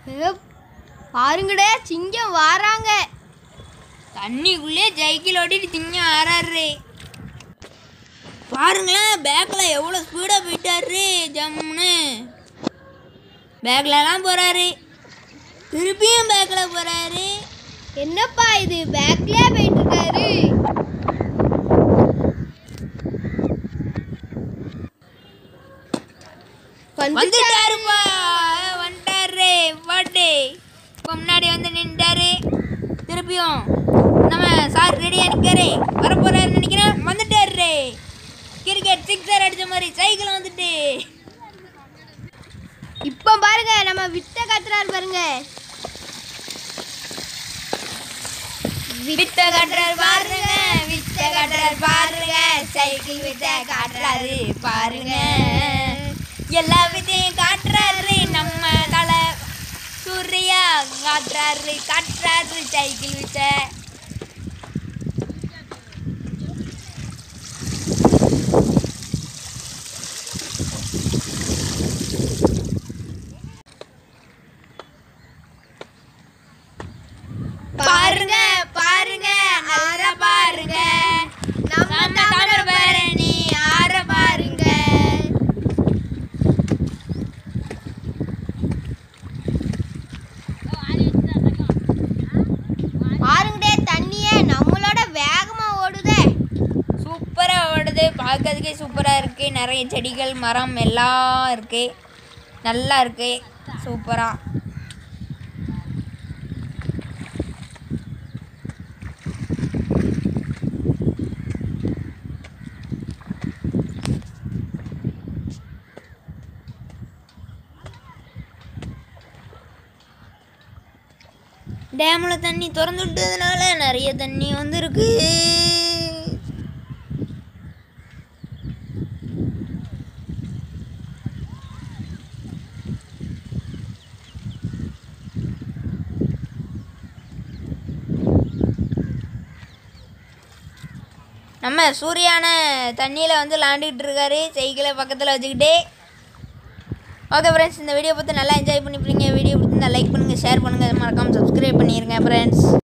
ஏ, பாருங்கடே சிங்கம் வாராங்க தண்ணிக்குள்ளே சைக்கிள் ஓட்டிட்டு திங்க ஆறாரு பாருங்களேன் பேக்கில் எவ்வளோ ஸ்பீடாக போயிட்டாரு ஜம்முன்னு பேக்லலாம் போகிறாரு திருப்பியும் பேக்கில் போகிறாரு என்னப்பா இது பேக்லயே போயிட்டு இருக்காரு வந்துட்டாருப்பா வந்துட்டாரு பாட்டு இப்போ முன்னாடி வந்து நின்ட்டாரு திருப்பியும் நம்ம சார் ரெடியாக நிற்காரு வரப்போறாரு நினைக்கிறேன் வந்துட்டாரு கிரிக்கெட் சிக்ஸர் அடிச்ச மாதிரி சைக்கிள் வந்துட்டு இப்போ பாருங்க நம்ம விட்ட கத்துறாரு பாருங்க வித்த காட்டுறாரு பாருங்க வித்த காட்டுறாரு பாருங்க சைக்கிள் வித்த காட்டுறாரு பாருங்க எல்லா வித்தையும் காட்டுறாரு நம்ம தலை சூர்யா காட்டுறாரு காட்டுறாரு சைக்கிள் வித்த பாருங்க பாருங்க நல்லா பாருங்க நம்ம தாமிரபரணி ஆற பாருங்க பாருங்கடே தண்ணியே நம்மளோட வேகமா ஓடுதே சூப்பராக ஓடுது பார்க்கறதுக்கே சூப்பராக இருக்குது நிறைய செடிகள் மரம் எல்லாம் இருக்குது நல்லா இருக்கு சூப்பராக டேமில் தண்ணி திறந்து விட்டதுனால நிறைய தண்ணி வந்துருக்கு நம்ம சூர்யான தண்ணியில் வந்து விளாண்டுக்கிட்டு இருக்காரு சைக்கிளை பக்கத்தில் வச்சுக்கிட்டு ஓகே ஃப்ரெண்ட்ஸ் இந்த வீடியோ பார்த்து நல்லா என்ஜாய் பண்ணிப்பீங்க வீடியோ பிடிச்சிருந்தா லைக் பண்ணுங்கள் ஷேர் பண்ணுங்கள் மறக்காமல் சப்ஸ்கிரைப் பண்ணிடுங்க ஃப்ரெண்ட்ஸ்